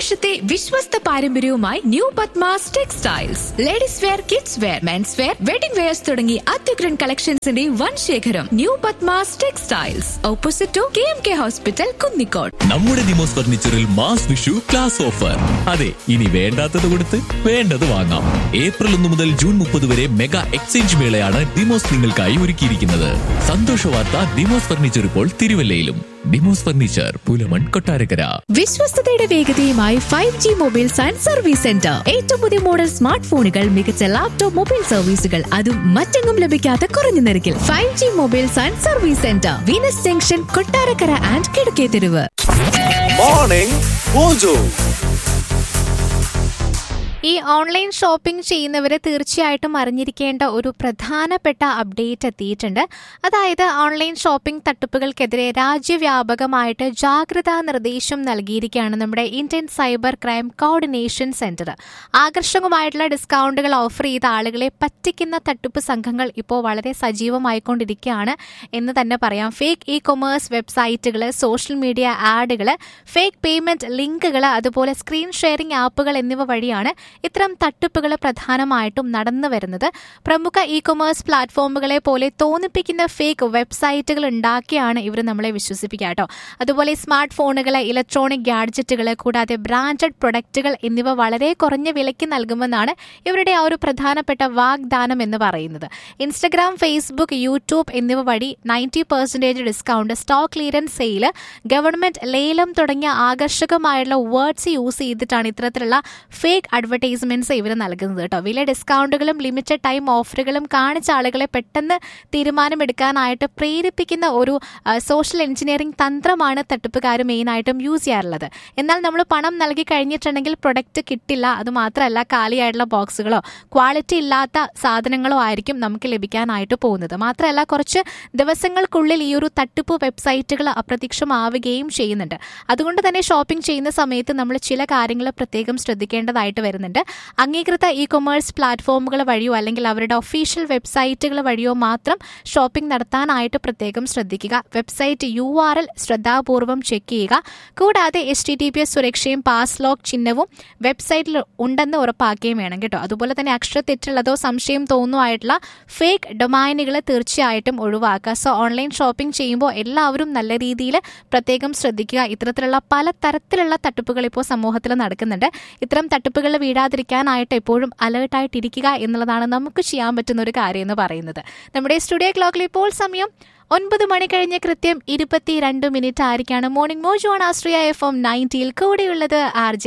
വർഷത്തെ വിശ്വസ്ത പാരമ്പര്യവുമായി new Padmas textiles ladies wear kids wear men's wear wedding wears തുടങ്ങി അത്യുഗ്രൻ കളക്ഷൻസിന്റെ വൻ ശേഖരം new Padmas textiles opposite to K M K hospital Kunnicode നമ്മുടെ ദിമോസ് ഫർണിച്ചറിൽ മാസ് വിഷു ക്ലാസ് ഓഫർ അതെ ഇനി വേണ്ടാത്തത് കൊടുത്ത് വേണ്ടത് വാങ്ങാം ഏപ്രിൽ ഒന്ന് മുതൽ ജൂൺ മുപ്പത് വരെ മെഗാ എക്സ്ചേഞ്ച് മേളയാണ് ദിമോസ് നിങ്ങൾക്കായി ഒരുക്കിയിരിക്കുന്നത് സന്തോഷ വാർത്ത ദിമോസ് ഫർണിച്ചർ ഇപ്പോൾ തിരുവല്ലയിലും ദിമോസ് ഫർണിച്ചർ പുലമൺ കൊട്ടാരക്കര വിശ്വസ്തയുടെ വേഗതയുമായി five G mobiles and service centre ഏറ്റവും പുതിയ മോഡൽ സ്മാർട്ട് ഫോണുകൾ മികച്ച ലാപ്ടോപ്പ് മൊബൈൽ സർവീസുകൾ അതും മറ്റെങ്ങും ലഭിക്കാത്ത കുറഞ്ഞ നിരക്കിൽ five G mobiles and service centre Venus junction Kottarakkara and കിഴക്കേ തെരുവ് മോർണിംഗ് മോജോ ഈ ഓൺലൈൻ ഷോപ്പിംഗ് ചെയ്യുന്നവരെ തീർച്ചയായിട്ടും അറിഞ്ഞിരിക്കേണ്ട ഒരു പ്രധാനപ്പെട്ട അപ്ഡേറ്റ് എത്തിയിട്ടുണ്ട് അതായത് ഓൺലൈൻ ഷോപ്പിംഗ് തട്ടിപ്പുകൾക്കെതിരെ രാജ്യവ്യാപകമായിട്ട് ജാഗ്രതാ നിർദ്ദേശം നൽകിയിരിക്കുകയാണ് നമ്മുടെ Indian cyber crime coordination centre ആകർഷകമായിട്ടുള്ള ഡിസ്കൗണ്ടുകൾ ഓഫർ ചെയ്ത ആളുകളെ പറ്റിക്കുന്ന തട്ടിപ്പ് സംഘങ്ങൾ ഇപ്പോൾ വളരെ സജീവമായിക്കൊണ്ടിരിക്കുകയാണ് എന്ന് തന്നെ പറയാം ഫേക്ക് ഇ കൊമേഴ്സ് വെബ്സൈറ്റുകൾ സോഷ്യൽ മീഡിയ ആഡുകൾ ഫേക്ക് പേയ്മെന്റ് ലിങ്കുകൾ അതുപോലെ സ്ക്രീൻ ഷെയറിംഗ് ആപ്പുകൾ എന്നിവ വഴിയാണ് ഇത്തരം തട്ടിപ്പുകൾ പ്രധാനമായിട്ടും നടന്നു വരുന്നത് പ്രമുഖ ഇ കൊമേഴ്സ് പ്ലാറ്റ്ഫോമുകളെ പോലെ തോന്നിപ്പിക്കുന്ന ഫേക്ക് വെബ്സൈറ്റുകൾ ഉണ്ടാക്കിയാണ് ഇവർ നമ്മളെ വിശ്വസിപ്പിക്കുക കേട്ടോ അതുപോലെ സ്മാർട്ട് ഫോണുകൾ ഇലക്ട്രോണിക് ഗാഡ്ജറ്റുകൾ കൂടാതെ ബ്രാൻഡഡ് പ്രൊഡക്റ്റുകൾ എന്നിവ വളരെ കുറഞ്ഞ വിലയ്ക്ക് നൽകുമെന്നാണ് ഇവരുടെ ആ ഒരു പ്രധാനപ്പെട്ട വാഗ്ദാനം എന്ന് പറയുന്നത് ഇൻസ്റ്റഗ്രാം ഫേസ്ബുക്ക് യൂട്യൂബ് എന്നിവ വഴി ninety percentage discount stock clearance sale government ലേലം തുടങ്ങിയ ആകർഷകമായുള്ള വേർഡ്സ് യൂസ് ചെയ്തിട്ടാണ് ഇത്തരത്തിലുള്ള ഫേക്ക് അഡ്വർടൈസ്മെന്റ്സ് ഇവർ നൽകുന്നത് കേട്ടോ വില ഡിസ്കൗണ്ടുകളും ലിമിറ്റഡ് ടൈം ഓഫറുകളും കാണിച്ച ആളുകളെ പെട്ടെന്ന് തീരുമാനമെടുക്കാനായിട്ട് പ്രേരിപ്പിക്കുന്ന ഒരു സോഷ്യൽ എഞ്ചിനീയറിംഗ് തന്ത്രമാണ് തട്ടിപ്പുകാർ മെയിനായിട്ടും യൂസ് ചെയ്യാറുള്ളത് എന്നാൽ നമ്മൾ പണം നൽകി കഴിഞ്ഞിട്ടുണ്ടെങ്കിൽ പ്രൊഡക്റ്റ് കിട്ടില്ല അത് മാത്രമല്ല കാലിയായിട്ടുള്ള ബോക്സുകളോ ക്വാളിറ്റി ഇല്ലാത്ത സാധനങ്ങളോ ആയിരിക്കും നമുക്ക് ലഭിക്കാനായിട്ട് പോകുന്നത് മാത്രമല്ല കുറച്ച് ദിവസങ്ങൾക്കുള്ളിൽ ഈ ഒരു തട്ടിപ്പ് വെബ്സൈറ്റുകൾ അപ്രത്യക്ഷമാവുകയും ചെയ്യുന്നുണ്ട് അതുകൊണ്ട് തന്നെ ഷോപ്പിംഗ് ചെയ്യുന്ന സമയത്ത് നമ്മൾ ചില കാര്യങ്ങൾ പ്രത്യേകം ശ്രദ്ധിക്കേണ്ടതായിട്ട് വരുന്നുണ്ട് അംഗീകൃത ഇ കൊമേഴ്സ് പ്ലാറ്റ്ഫോമുകൾ വഴിയോ അല്ലെങ്കിൽ അവരുടെ ഒഫീഷ്യൽ വെബ്സൈറ്റുകൾ വഴിയോ മാത്രം ഷോപ്പിംഗ് നടത്താനായിട്ട് പ്രത്യേകം ശ്രദ്ധിക്കുക വെബ്സൈറ്റ് യു ആർ എൽ ശ്രദ്ധാപൂർവം ചെക്ക് ചെയ്യുക കൂടാതെ H T T P S സുരക്ഷയും പാസ് ലോക്ക് ചിഹ്നവും വെബ്സൈറ്റിൽ ഉണ്ടെന്ന് ഉറപ്പാക്കുകയും വേണം കേട്ടോ അതുപോലെ തന്നെ അക്ഷരത്തെറ്റുള്ളതോ സംശയം തോന്നുമായിട്ടുള്ള ഫേക്ക് ഡൊമൈനുകൾ തീർച്ചയായിട്ടും ഒഴിവാക്കുക സോ ഓൺലൈൻ ഷോപ്പിംഗ് ചെയ്യുമ്പോൾ എല്ലാവരും നല്ല രീതിയിൽ പ്രത്യേകം ശ്രദ്ധിക്കുക ഇത്തരത്തിലുള്ള പല തരത്തിലുള്ള തട്ടിപ്പുകൾ ഇപ്പോൾ സമൂഹത്തിൽ നടക്കുന്നുണ്ട് ഇത്തരം തട്ടിപ്പുകളിൽ വീഴാതിരിക്കാനായിട്ട് എപ്പോഴും അലേർട്ടായിട്ടിരിക്കുക എന്നുള്ളതാണ് നമുക്ക് ചെയ്യാൻ പറ്റുന്ന ഒരു കാര്യം എന്ന് പറയുന്നത് നമ്മുടെ സ്റ്റുഡിയോ ക്ലോക്കിൽ ഇപ്പോൾ സമയം ഒൻപത് മണി കഴിഞ്ഞ് കൃത്യം ഇരുപത്തിരണ്ട് മിനിറ്റ് ആയിരിക്കാണ് മോർണിംഗ് മോജു ആണ് ആശ്രയ എഫ് എം നയൻറ്റിയിൽ കൂടെയുള്ളത് ആർ ജെ